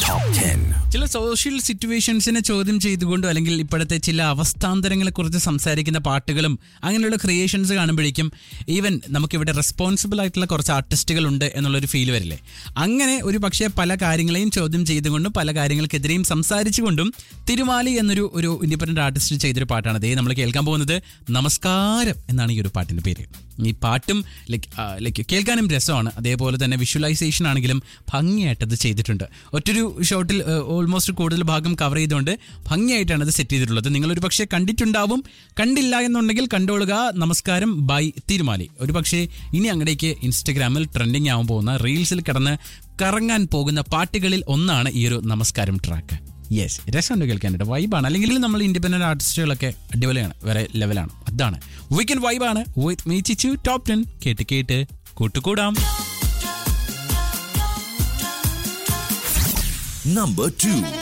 Top 10. ചില social സിറ്റുവേഷൻസിനെ ചോദ്യം ചെയ്തുകൊണ്ടോ അല്ലെങ്കിൽ ഇപ്പോഴത്തെ ചില അവസ്ഥാന്തരങ്ങളെ കുറിച്ച് സംസാരിക്കുന്ന പാട്ടുകളും അങ്ങനെയുള്ള ക്രിയേഷൻസ് കാണുമ്പോഴേക്കും ഈവൻ നമുക്കിവിടെ റെസ്പോൺസിബിൾ ആയിട്ടുള്ള കുറച്ച് ആർട്ടിസ്റ്റുകൾ ഉണ്ട് എന്നുള്ളൊരു ഫീൽ വരില്ലേ അങ്ങനെ ഒരു പക്ഷേ പല കാര്യങ്ങളെയും ചോദ്യം ചെയ്തുകൊണ്ടും പല കാര്യങ്ങൾക്കെതിരെയും സംസാരിച്ചുകൊണ്ടും തിരുമാലി എന്നൊരു ഒരു ഇൻഡിപെൻഡന്റ് ആർട്ടിസ്റ്റ് ചെയ്തൊരു പാട്ടാണ് അതേ നമ്മൾ കേൾക്കാൻ പോകുന്നത് നമസ്കാരം എന്നാണ് ഈ ഒരു പാട്ടിന്റെ പേര് ഈ പാട്ടും ലൈക്ക് ലൈക്ക് കേൾക്കാനും രസമാണ് അതേപോലെ തന്നെ വിഷ്വലൈസേഷൻ ആണെങ്കിലും ഭംഗിയായിട്ട് അത് ചെയ്തിട്ടുണ്ട് ഒറ്റൊരു ഷോട്ടിൽ ഓൾമോസ്റ്റ് കൂടുതൽ ഭാഗം കവർ ചെയ്തുകൊണ്ട് ഭംഗിയായിട്ടാണ് അത് സെറ്റ് ചെയ്തിട്ടുള്ളത് നിങ്ങളൊരു പക്ഷേ കണ്ടിട്ടുണ്ടാവും കണ്ടില്ല എന്നുണ്ടെങ്കിൽ കണ്ടോളുക നമസ്കാരം ബൈ തിരുമാലി ഒരു പക്ഷേ ഇനി അങ്ങടേക്ക് ഇൻസ്റ്റഗ്രാമിൽ ട്രെൻഡിങ് ആവാൻ പോകുന്ന റീൽസിൽ കിടന്ന് കറങ്ങാൻ പോകുന്ന പാട്ടുകളിൽ ഒന്നാണ് ഈ ഒരു നമസ്കാരം ട്രാക്ക് യെസ് രസമുണ്ട് കേൾക്കാനായിട്ട് വൈബാണ് അല്ലെങ്കിൽ നമ്മൾ ഇൻഡിപെൻഡന്റ് ആർട്ടിസ്റ്റുകളൊക്കെ അടിപൊളിയാണ് വേറെ ലെവലാണ് അതാണ് വീക്കെൻഡ് വൈബാണ് with me Chichu top ten കേട്ട് കേട്ട് കൂട്ടുകൂടാം Number 2.